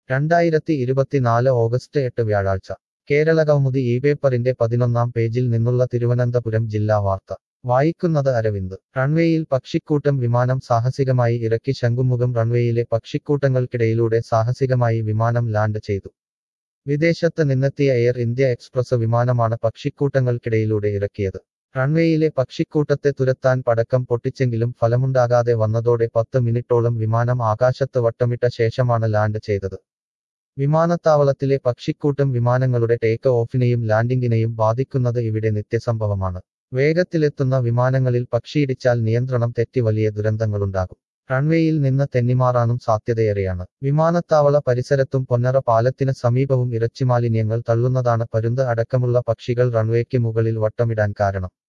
രണ്ടായിരത്തി ഇരുപത്തിനാല് ഓഗസ്റ്റ് എട്ട് വ്യാഴാഴ്ച കേരള കൗമുദി ഈ പേപ്പറിന്റെ പതിനൊന്നാം പേജിൽ നിന്നുള്ള തിരുവനന്തപുരം ജില്ലാ വാർത്ത വായിക്കുന്നത് അരവിന്ദ് റൺവേയിൽ പക്ഷിക്കൂട്ടം വിമാനം സാഹസികമായി ഇറക്കി ശംഖുമുഖം റൺവേയിലെ പക്ഷിക്കൂട്ടങ്ങൾക്കിടയിലൂടെ സാഹസികമായി വിമാനം ലാൻഡ് ചെയ്തു വിദേശത്ത് നിന്നെത്തിയ എയർ ഇന്ത്യ എക്സ്പ്രസ് വിമാനമാണ് പക്ഷിക്കൂട്ടങ്ങൾക്കിടയിലൂടെ ഇറക്കിയത് റൺവേയിലെ പക്ഷിക്കൂട്ടത്തെ തുരത്താൻ പടക്കം പൊട്ടിച്ചെങ്കിലും ഫലമുണ്ടാകാതെ വന്നതോടെ പത്ത് മിനിറ്റോളം വിമാനം ആകാശത്ത് വട്ടമിട്ട ശേഷമാണ് ലാൻഡ് ചെയ്തത് വിമാനത്താവളത്തിലെ പക്ഷിക്കൂട്ടം വിമാനങ്ങളുടെ ടേക്ക് ഓഫിനെയും ലാൻഡിങ്ങിനെയും ബാധിക്കുന്നത് ഇവിടെ നിത്യസംഭവമാണ് വേഗത്തിലെത്തുന്ന വിമാനങ്ങളിൽ പക്ഷിയിടിച്ചാൽ നിയന്ത്രണം തെറ്റി വലിയ ദുരന്തങ്ങളുണ്ടാകും റൺവേയിൽ നിന്ന് തെന്നിമാറാനും സാധ്യതയേറെയാണ് വിമാനത്താവള പരിസരത്തും പൊന്നറ പാലത്തിന് സമീപവും ഇറച്ചിമാലിന്യങ്ങൾ തള്ളുന്നതാണ് പരുന്ത് അടക്കമുള്ള പക്ഷികൾ റൺവേക്ക് മുകളിൽ വട്ടമിടാൻ കാരണം